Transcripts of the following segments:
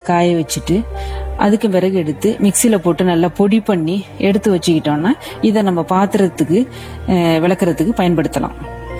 காய வச்சுட்டு அதுக்கு பிறகு எடுத்து மிக்சியில் போட்டு நல்லா பொடி பண்ணி எடுத்து வச்சுக்கிட்டோம்னா இதை நம்ம பாத்திரத்துக்கு அஹ், விளக்குறதுக்கு பயன்படுத்தலாம்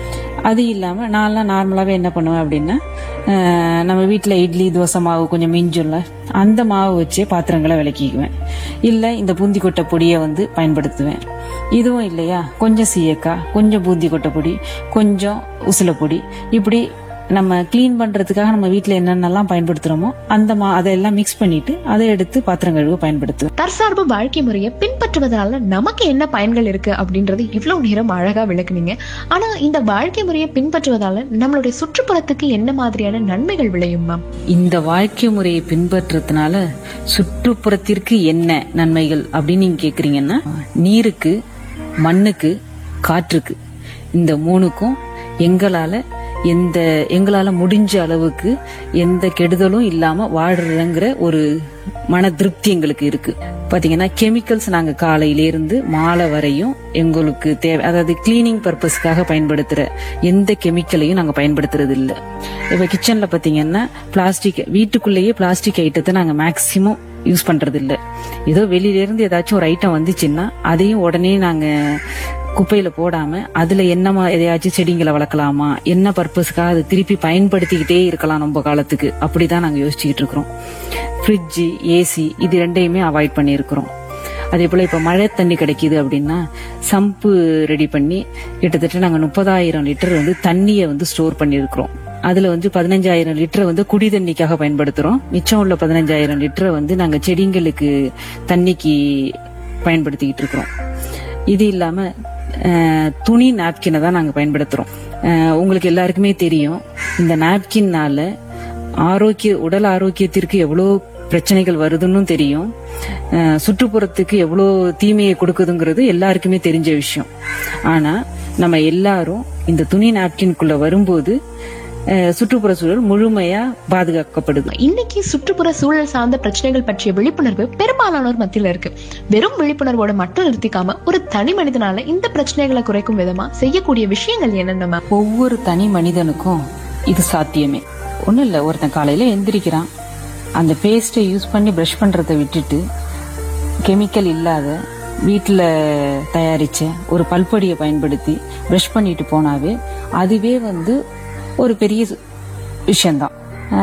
அது இல்லாமல் நான்லாம் நார்மலாகவே என்ன பண்ணுவேன் அப்படின்னா அஹ், நம்ம வீட்டில் இட்லி தோசை மாவு கொஞ்சம் மிஞ்சும்ல அந்த மாவு வச்சே பாத்திரங்களை விளக்கிக்குவேன் இல்லை இந்த பூந்தி கொட்டை பொடியை வந்து பயன்படுத்துவேன் இதுவும் இல்லையா கொஞ்சம் சீயக்காய் கொஞ்சம் பூந்தி கொட்டை பொடி கொஞ்சம் உசில பொடி இப்படி நம்ம க்ளீன் பண்றதுக்காக நம்ம வீட்டில் என்னென்னலாம் பயன்படுத்துறோமோ அந்த மா அதெல்லாம் மிக்ஸ் பண்ணிட்டு அதை எடுத்து பாத்திரம் கழுவ பயன்படுத்துவேன் தற்சார்பு வாழ்க்கை முறையை பின்பற்றுவதனால நமக்கு என்ன பயன்கள் இருக்கு அப்படின்றது இவ்வளவு நேரம் அழகா விளக்குனீங்க ஆனா இந்த வாழ்க்கை முறையை பின்பற்றுவதால நம்மளுடைய சுற்றுப்புறத்துக்கு என்ன மாதிரியான நன்மைகள் விளையும் மேம் இந்த வாழ்க்கை முறையை பின்பற்றுறதுனால சுற்றுப்புறத்திற்கு என்ன நன்மைகள் அப்படின்னு நீங்க கேக்குறீங்கன்னா நீருக்கு மண்ணுக்கு காற்றுக்கு இந்த மூணுக்கும் எங்களால எந்த எங்களால முடிஞ்ச அளவுக்கு எந்த கெடுதலும் இல்லாம வாழ்றங்கிற ஒரு மன திருப்தி எங்களுக்கு இருக்கு பாத்தீங்கன்னா கெமிக்கல்ஸ் நாங்க காலையில இருந்து மாலை வரையும் எங்களுக்கு தேவை அதாவது கிளீனிங் பர்பஸ்க்காக பயன்படுத்துற எந்த கெமிக்கலையும் நாங்க பயன்படுத்துறது இல்ல இப்ப கிச்சன்ல பாத்தீங்கன்னா பிளாஸ்டிக் வீட்டுக்குள்ளேயே பிளாஸ்டிக் ஐட்டத்தை நாங்க மேக்சிமம் யூஸ் பண்றது இல்ல ஏதோ வெளியில இருந்து ஏதாச்சும் ஒரு ஐட்டம் வந்துச்சுன்னா அதையும் உடனே நாங்க குப்பையில போடாம அதுல என்னமா எதையாச்சும் செடிங்களை வளர்க்கலாமா என்ன பர்பஸ்க்காக அதை திருப்பி பயன்படுத்திக்கிட்டே இருக்கலாம் நம்ம காலத்துக்கு அப்படிதான் நாங்க யோசிச்சுக்கிட்டு இருக்கிறோம் ஃப்ரிட்ஜ் ஏசி இது ரெண்டையுமே அவாய்ட் பண்ணியிருக்கிறோம் அதே போல இப்ப மழை தண்ணி கிடைக்குது அப்படின்னா சம்பு ரெடி பண்ணி கிட்டத்தட்ட நாங்க முப்பதாயிரம் லிட்டர் வந்து தண்ணியை வந்து ஸ்டோர் பண்ணியிருக்கிறோம் அதுல வந்து பதினஞ்சாயிரம் லிட்டரை வந்து குடி தண்ணிக்காக பயன்படுத்துறோம் மிச்சம் உள்ள பதினஞ்சாயிரம் லிட்டரை வந்து நாங்க செடிங்களுக்கு தண்ணிக்கு பயன்படுத்திக்கிட்டு இருக்கிறோம் இது இல்லாம அஹ், துணி நாப்கினை தான் நாங்க பயன்படுத்துறோம் அஹ், உங்களுக்கு எல்லாருக்குமே தெரியும் இந்த நாப்கின்னால ஆரோக்கிய உடல் ஆரோக்கியத்திற்கு எவ்வளோ பிரச்சனைகள் வருதுன்னு தெரியும் அஹ், சுற்றுப்புறத்துக்கு எவ்வளோ தீமையை கொடுக்குதுங்கிறது எல்லாருக்குமே தெரிஞ்ச விஷயம் ஆனா நம்ம எல்லாரும் இந்த துணி நாப்கின்குள்ள வரும்போது அஹ், சுற்றுப்புற சூழல் முழுமையா பாதுகாக்கப்படுது இன்னைக்கு சுற்றுப்புற சூழல் சார்ந்த பிரச்சனைகள் பற்றிய விழிப்புணர்வு பெரும்பாலானோர் மத்தியில இருக்கு வெறும் விழிப்புணர்வோட மட்டும் நிறுத்திக்காம ஒரு தனி மனிதனால இந்த பிரச்சனைகளை குறைக்கும் விதமா செய்யக்கூடிய விஷயங்கள் என்னென்ன மேம் ஒவ்வொரு தனி மனிதனுக்கும் இது சாத்தியமே ஒன்றும் இல்லை ஒருத்தன் காலையில எந்திரிக்கிறான் அந்த பேஸ்ட்டை யூஸ் பண்ணி ப்ரஷ் பண்றதை விட்டுட்டு கெமிக்கல் இல்லாத வீட்டில் தயாரிச்ச ஒரு பல்பொடியை பயன்படுத்தி ப்ரஷ் பண்ணிட்டு போனாவே அதுவே வந்து ஒரு பெரிய சு- விஷயம்தான்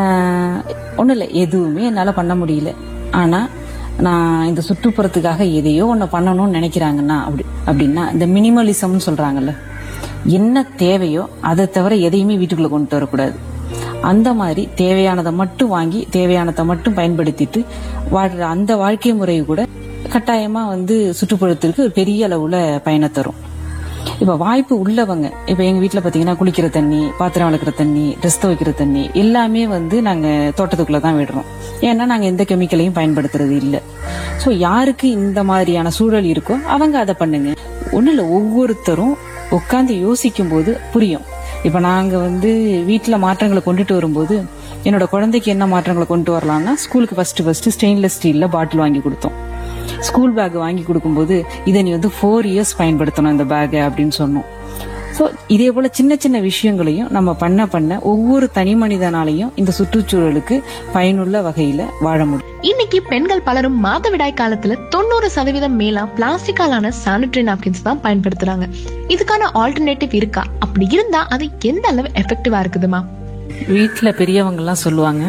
ஒன்றும் இல்லை எதுவுமே என்னால் பண்ண முடியல ஆனால் நான் இந்த சுற்றுப்புறத்துக்காக எதையோ ஒன்று பண்ணணும்னு நினைக்கிறாங்கன்னா அப்படி அப்படின்னா இந்த மினிமலிசம்னு சொல்கிறாங்கல்ல என்ன தேவையோ அதை தவிர எதையுமே வீட்டுக்குள்ளே கொண்டு வரக்கூடாது அந்த மாதிரி தேவையானதை மட்டும் வாங்கி தேவையானதை மட்டும் பயன்படுத்திட்டு வாழ்ற அந்த வாழ்க்கை முறை கூட கட்டாயமா வந்து சுற்றுப்புறத்திற்கு ஒரு பெரிய அளவுல பயனை தரும் இப்ப வாய்ப்பு உள்ளவங்க இப்ப எங்க வீட்ல பாத்தீங்கன்னா குளிக்கிற தண்ணி பாத்திரம் வளர்க்குற தண்ணி ட்ரெஸ் துவைக்கிற தண்ணி எல்லாமே வந்து நாங்க தோட்டத்துக்குள்ள தான் விடுறோம் ஏன்னா நாங்க எந்த கெமிக்கலையும் பயன்படுத்துறது இல்ல சோ யாருக்கு இந்த மாதிரியான சூழல் இருக்கோ அவங்க அதை பண்ணுங்க ஒண்ணு இல்ல ஒவ்வொருத்தரும் உட்கார்ந்து யோசிக்கும் போது புரியும் இப்ப நாங்க வந்து வீட்ல மாற்றங்களை கொண்டுட்டு வரும்போது என்னோட குழந்தைக்கு என்ன மாற்றங்களை கொண்டு வரலாம்னா ஸ்கூலுக்கு ஃபர்ஸ்ட் ஃபர்ஸ்ட் ஸ்டெயின்லெஸ் ஸ்டீல்ல பாட்டில் வாங்கி கொடுத்தோம் ஸ்கூல் பேக் வாங்கி கொடுக்கும்போது இதை நீ வந்து ஃபோர் இயர்ஸ் பயன்படுத்தணும் இந்த பேக்கை அப்படின்னு சொன்னோம் ஸோ இதே போல சின்ன சின்ன விஷயங்களையும் நம்ம பண்ண பண்ண ஒவ்வொரு தனி மனிதனாலையும் இந்த சுற்றுச்சூழலுக்கு பயனுள்ள வகையில வாழ முடியும் இன்னைக்கு பெண்கள் பலரும் மாதவிடாய் காலத்துல தொண்ணூறு சதவீதம் மேலா பிளாஸ்டிக்காலான சானிட்டரி நாப்கின்ஸ் தான் பயன்படுத்துறாங்க இதுக்கான ஆல்டர்னேட்டிவ் இருக்கா அப்படி இருந்தா அது எந்த அளவு எஃபெக்டிவா இருக்குதுமா வீட்டில் பெரியவங்கெல்லாம் சொல்லுவாங்க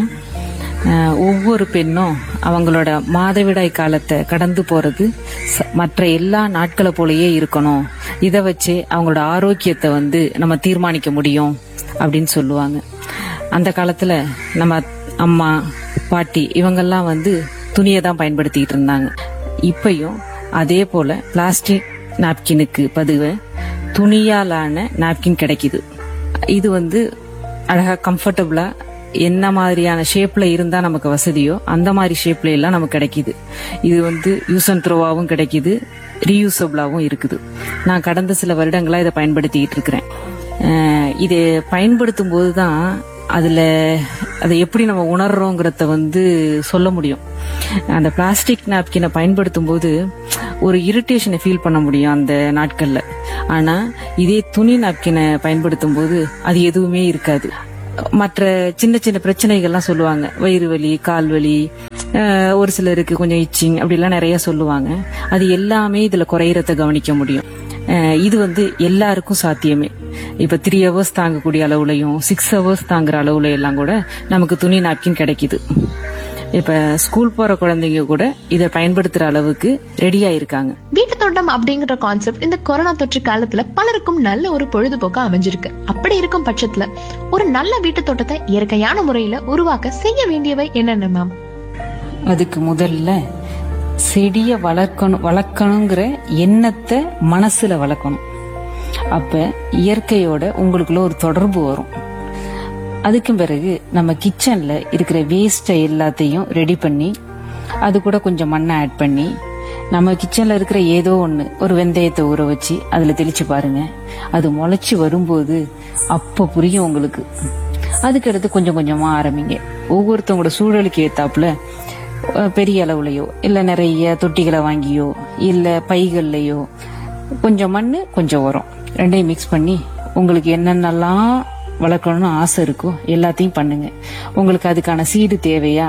அஹ், ஒவ்வொரு பெண்ணும் அவங்களோட மாதவிடாய் காலத்தை கடந்து போறது ச- மற்ற எல்லா நாட்களை போலயே இருக்கணும் இதை வச்சு அவங்களோட ஆரோக்கியத்தை வந்து நம்ம தீர்மானிக்க முடியும் அப்படின்னு சொல்லுவாங்க அந்த காலத்துல நம்ம அம்மா பாட்டி இவங்கெல்லாம் வந்து துணியை தான் பயன்படுத்திட்டு இருந்தாங்க இப்பயும் அதே போல பிளாஸ்டிக் நாப்கினுக்கு பதிவு துணியாலான நாப்கின் கிடைக்குது இது வந்து அழகா கம்ஃபர்டபுளா என்ன மாதிரியான ஷேப்ல இருந்தா நமக்கு வசதியோ அந்த மாதிரி ஷேப்ல எல்லாம் நமக்கு கிடைக்குது இது வந்து யூஸ் அண்ட் த்ரோவாவும் கிடைக்குது ரீயூசபிளாவும் இருக்குது நான் கடந்த சில வருடங்களா இதை பயன்படுத்திக்கிட்டு இருக்கிறேன் அஹ் இதை பயன்படுத்தும் போது தான் அதுல அதை எப்படி நம்ம உணர்றோங்கிறத வந்து சொல்ல முடியும் அந்த பிளாஸ்டிக் நாப்கினை பயன்படுத்தும் போது ஒரு இரிட்டேஷனை ஃபீல் பண்ண முடியும் அந்த நாட்கள்ல ஆனா இதே துணி நாப்கினை பயன்படுத்தும் போது அது எதுவுமே இருக்காது மற்ற சின்ன சின்ன பிரச்சனைகள்லாம் சொல்லுவாங்க வயிறு வலி கால் வலி அஹ், ஒரு சிலருக்கு கொஞ்சம் இச்சிங் அப்படிலாம் நிறைய சொல்லுவாங்க அது எல்லாமே இதுல குறையறத கவனிக்க முடியும் அஹ், இது வந்து எல்லாருக்கும் சாத்தியமே இப்ப த்ரீ ஹவர்ஸ் தாங்கக்கூடிய அளவுலையும் சிக்ஸ் ஹவர்ஸ் தாங்குற அளவுல எல்லாம் கூட நமக்கு துணி நாப்கின் கிடைக்குது இப்ப ஸ்கூல் போற குழந்தைங்க கூட இதை பயன்படுத்துற அளவுக்கு ரெடியா இருக்காங்க வீட்டு தோட்டம் அப்படிங்கிற கான்செப்ட் இந்த கொரோனா தொற்று காலத்துல பலருக்கும் நல்ல ஒரு பொழுதுபோக்கா அமைஞ்சிருக்கு அப்படி இருக்கும் பட்சத்துல ஒரு நல்ல வீட்டு தோட்டத்தை இயற்கையான முறையில உருவாக்க செய்ய வேண்டியவை என்னென்ன மேம் அதுக்கு முதல்ல செடியை வளர்க்கணும் வளர்க்கணுங்கிற எண்ணத்தை மனசுல வளர்க்கணும் அப்ப இயற்கையோட உங்களுக்குள்ள ஒரு தொடர்பு வரும் அதுக்கும் பிறகு நம்ம கிச்சன்ல இருக்கிற வேஸ்ட்டை எல்லாத்தையும் ரெடி பண்ணி அது கூட கொஞ்சம் மண்ணை ஆட் பண்ணி நம்ம கிச்சன்ல இருக்கிற ஏதோ ஒண்ணு ஒரு வெந்தயத்தை ஊற வச்சு அதுல தெளிச்சு பாருங்க அது முளைச்சு வரும்போது அப்ப புரியும் உங்களுக்கு அதுக்கடுத்து கொஞ்சம் கொஞ்சமா ஆரம்பிங்க ஒவ்வொருத்தவங்களோட சூழலுக்கு ஏத்தாப்புல அஹ், பெரிய அளவுலயோ இல்ல நிறைய தொட்டிகளை வாங்கியோ இல்ல பைகள்லயோ கொஞ்சம் மண்ணு கொஞ்சம் உரம் ரெண்டையும் மிக்ஸ் பண்ணி உங்களுக்கு என்னென்னலாம் வளர்க்கணும்னு ஆசை இருக்கோ எல்லாத்தையும் பண்ணுங்க உங்களுக்கு அதுக்கான சீடு தேவையா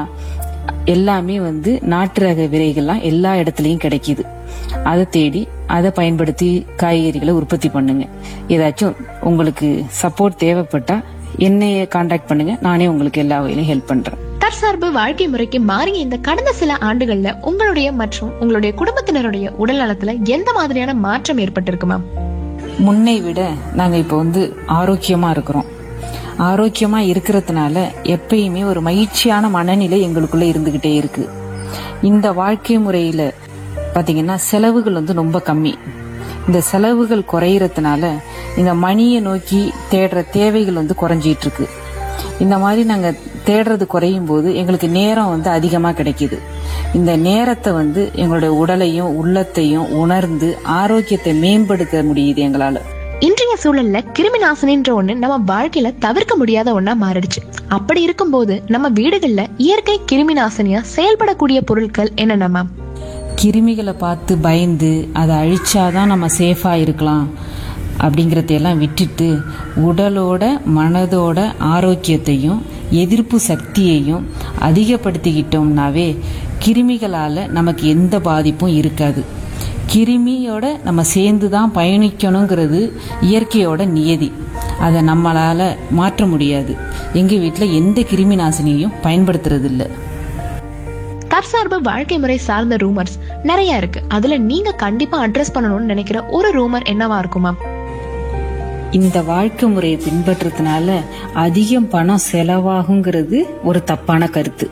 எல்லாமே வந்து நாட்டு ரக விதைகள்லாம் எல்லா இடத்துலயும் கிடைக்குது அதை தேடி அதை பயன்படுத்தி காய்கறிகளை உற்பத்தி பண்ணுங்க ஏதாச்சும் உங்களுக்கு சப்போர்ட் தேவைப்பட்டா என்னைய காண்டாக்ட் பண்ணுங்க நானே உங்களுக்கு எல்லா வகையிலும் ஹெல்ப் பண்றேன் தற்சார்பு வாழ்க்கை முறைக்கு மாறிய இந்த கடந்த சில ஆண்டுகள்ல உங்களுடைய மற்றும் உங்களுடைய குடும்பத்தினருடைய உடல் நலத்துல எந்த மாதிரியான மாற்றம் ஏற்பட்டிருக்கு மேம் முன்னை விட நாங்க இப்போ வந்து ஆரோக்கியமா இருக்கிறோம் ஆரோக்கியமா இருக்கிறதுனால எப்பயுமே ஒரு மகிழ்ச்சியான மனநிலை எங்களுக்குள்ள இருந்துகிட்டே இருக்கு இந்த வாழ்க்கை முறையில பாத்தீங்கன்னா செலவுகள் வந்து ரொம்ப கம்மி இந்த செலவுகள் குறையறதுனால இந்த மணியை நோக்கி தேடுற தேவைகள் வந்து குறைஞ்சிட்டு இருக்கு இந்த மாதிரி நாங்க தேடுறது குறையும் போது எங்களுக்கு நேரம் வந்து அதிகமா கிடைக்குது இந்த நேரத்தை வந்து எங்களுடைய உடலையும் உள்ளத்தையும் உணர்ந்து ஆரோக்கியத்தை மேம்படுத்த முடியுது எங்களால இன்றைய சூழல்ல கிருமி நாசினின்ற ஒண்ணு நம்ம வாழ்க்கையில தவிர்க்க முடியாத ஒண்ணா மாறிடுச்சு அப்படி இருக்கும்போது நம்ம வீடுகள்ல இயற்கை கிருமி நாசினியா செயல்படக்கூடிய பொருட்கள் என்னென்ன மேம் கிருமிகளை பார்த்து பயந்து அதை அழிச்சாதான் நம்ம சேஃபா இருக்கலாம் அப்படிங்கறதையெல்லாம் விட்டுட்டு உடலோட மனதோட ஆரோக்கியத்தையும் எதிர்ப்பு சக்தியையும் அதிகப்படுத்திக்கிட்டோம்னாவே கிருமிகளால நமக்கு எந்த பாதிப்பும் இருக்காது கிருமியோட நம்ம சேர்ந்து தான் பயணிக்கணுங்கிறது இயற்கையோட நியதி அதை நம்மளால மாற்ற முடியாது எங்க வீட்டில் எந்த கிருமி நாசினியையும் பயன்படுத்துறது இல்லை தற்சார்பு வாழ்க்கை முறை சார்ந்த ரூமர்ஸ் நிறைய இருக்கு அதுல நீங்க கண்டிப்பா அட்ரஸ் பண்ணணும்னு நினைக்கிற ஒரு ரூமர் என்னவா இருக்கும் மேம் இந்த வாழ்க்கை முறையை பின்பற்றதுனால அதிகம் பணம் செலவாகுங்கிறது ஒரு தப்பான கருத்து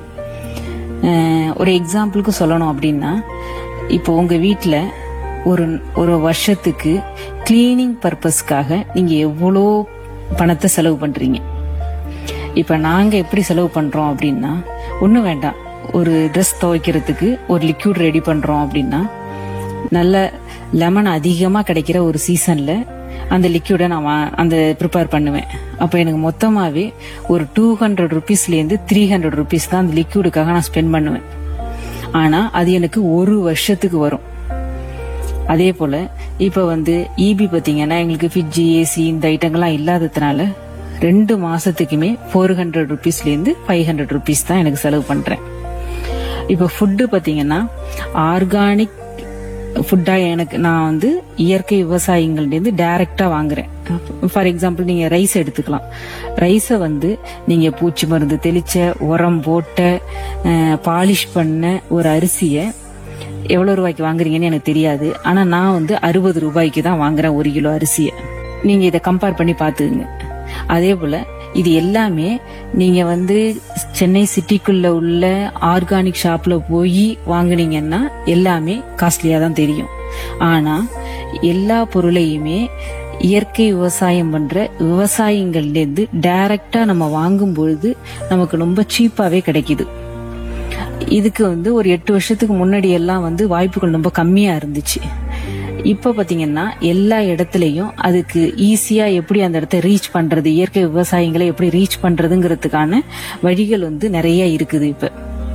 அஹ் ஒரு எக்ஸாம்பிளுக்கு சொல்லணும் அப்படின்னா இப்போ உங்க வீட்டில் ஒரு ஒரு வருஷத்துக்கு கிளீனிங் பர்பஸ்க்காக நீங்க எவ்வளோ பணத்தை செலவு பண்றீங்க இப்போ நாங்க எப்படி செலவு பண்றோம் அப்படின்னா ஒன்றும் வேண்டாம் ஒரு ட்ரெஸ் துவைக்கிறதுக்கு ஒரு லிக்யூட் ரெடி பண்றோம் அப்படின்னா நல்ல லெமன் அதிகமாக கிடைக்கிற ஒரு சீசன்ல அந்த லிக்யூடை நான் வா- அந்த ப்ரிப்பேர் பண்ணுவேன் அப்போ எனக்கு மொத்தமாகவே ஒரு டூ ஹண்ட்ரட் ருபீஸ்லேருந்து த்ரீ ஹண்ட்ரட் ருபீஸ் தான் அந்த லிக்யூடுக்காக நான் ஸ்பெண்ட் பண்ணுவேன் ஆனால் அது எனக்கு ஒரு வருஷத்துக்கு வரும் அதே போல இப்ப வந்து இபி பாத்தீங்கன்னா எங்களுக்கு ஃபிட்ஜி ஏசி இந்த ஐட்டங்கள்லாம் இல்லாததுனால ரெண்டு மாசத்துக்குமே ஃபோர் ஹண்ட்ரட் ருபீஸ்ல இருந்து ஃபைவ் ஹண்ட்ரட் ருபீஸ் தான் எனக்கு செலவு பண்றேன் இப்ப ஃபுட்டு பாத்தீங்கன்னா ஆர்கானிக் ஃபுட்டா எனக்கு நான் வந்து இயற்கை விவசாயிகள்டேருந்து டைரக்டா வாங்குறேன் ஃபார் எக்ஸாம்பிள் நீங்க ரைஸ் எடுத்துக்கலாம் ரைஸை வந்து நீங்க பூச்சி மருந்து தெளிச்ச உரம் போட்ட பாலிஷ் பண்ண ஒரு அரிசியை எவ்வளவு ரூபாய்க்கு வாங்குறீங்கன்னு எனக்கு தெரியாது ஆனா நான் வந்து அறுபது ரூபாய்க்கு தான் வாங்குறேன் ஒரு கிலோ அரிசியை நீங்க இதை கம்பேர் பண்ணி பாத்துக்குங்க அதே போல இது எல்லாமே நீங்க வந்து சென்னை சிட்டிக்குள்ள உள்ள ஆர்கானிக் ஷாப்ல போய் வாங்குனீங்கன்னா எல்லாமே காஸ்ட்லியா தான் தெரியும் ஆனா எல்லா பொருளையுமே இயற்கை விவசாயம் பண்ற விவசாயிகள்ல இருந்து டைரக்டா நம்ம வாங்கும் பொழுது நமக்கு ரொம்ப சீப்பாவே கிடைக்குது இதுக்கு வந்து ஒரு எட்டு வருஷத்துக்கு முன்னாடி எல்லாம் வந்து வாய்ப்புகள் ரொம்ப கம்மியா இருந்துச்சு இப்ப பாத்தீங்கன்னா எல்லா இடத்துலயும் அதுக்கு ஈஸியா எப்படி அந்த இடத்த ரீச் பண்றது இயற்கை விவசாயிகளை எப்படி ரீச் பண்றதுங்கிறதுக்கான வழிகள் வந்து நிறைய இருக்குது இப்ப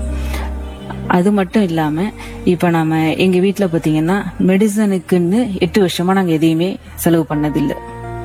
அது மட்டும் இல்லாம இப்ப நாம எங்க வீட்ல பாத்தீங்கன்னா மெடிசனுக்குன்னு எட்டு வருஷமா நாங்க எதையுமே செலவு பண்ணதில்லை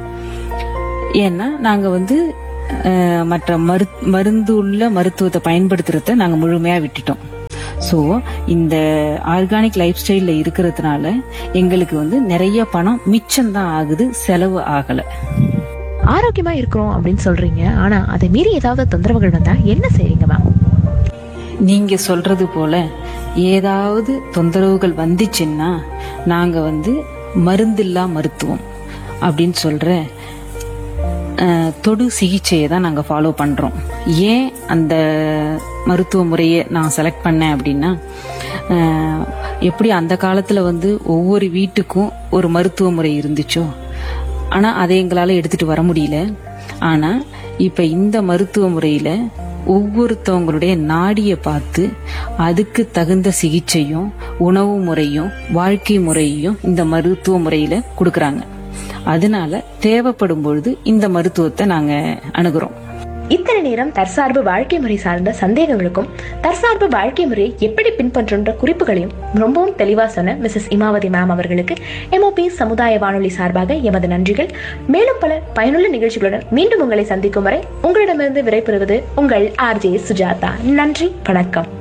ஏன்னா நாங்க வந்து அஹ், மற்ற மரு மருந்து உள்ள மருத்துவத்தை பயன்படுத்துறத நாங்க முழுமையா விட்டுட்டோம் ஸோ இந்த ஆர்கானிக் லைஃப் ஸ்டைலில் இருக்கிறதுனால எங்களுக்கு வந்து நிறைய பணம் மிச்சம்தான் ஆகுது செலவு ஆகலை ஆரோக்கியமா இருக்கிறோம் அப்படின்னு சொல்றீங்க ஆனா அதை மீறி ஏதாவது தொந்தரவுகள் வந்தா என்ன செய்றீங்க மேம் நீங்க சொல்றது போல ஏதாவது தொந்தரவுகள் வந்துச்சுன்னா நாங்க வந்து மருந்தில்லா மருத்துவம் அப்படின்னு சொல்ற அஹ், தொடு சிகிச்சையை தான் நாங்கள் ஃபாலோ பண்ணுறோம் ஏன் அந்த மருத்துவ முறையை நான் செலக்ட் பண்ணேன் அப்படின்னா அஹ், எப்படி அந்த காலத்தில் வந்து ஒவ்வொரு வீட்டுக்கும் ஒரு மருத்துவ முறை இருந்துச்சோ ஆனால் அதை எங்களால் எடுத்துகிட்டு வர முடியல ஆனால் இப்போ இந்த மருத்துவ முறையில் ஒவ்வொருத்தவங்களுடைய நாடியை பார்த்து அதுக்கு தகுந்த சிகிச்சையும் உணவு முறையும் வாழ்க்கை முறையையும் இந்த மருத்துவ முறையில் கொடுக்குறாங்க அதனால தேவைப்படும் பொழுது இந்த மருத்துவத்தை நாங்கள் அணுகுறோம் இத்தனை நேரம் தற்சார்பு வாழ்க்கை முறை சார்ந்த சந்தேகங்களுக்கும் தற்சார்பு வாழ்க்கை முறையை எப்படி பின்பற்றுன்ற குறிப்புகளையும் ரொம்பவும் தெளிவா சொன்ன மிஸ்ஸஸ் இமாவதி மேம் அவர்களுக்கு எம்ஓபி சமுதாய வானொலி சார்பாக எமது நன்றிகள் மேலும் பல பயனுள்ள நிகழ்ச்சிகளுடன் மீண்டும் உங்களை சந்திக்கும் வரை உங்களிடமிருந்து விடைபெறுவது உங்கள் ஆர்ஜே சுஜாதா நன்றி வணக்கம்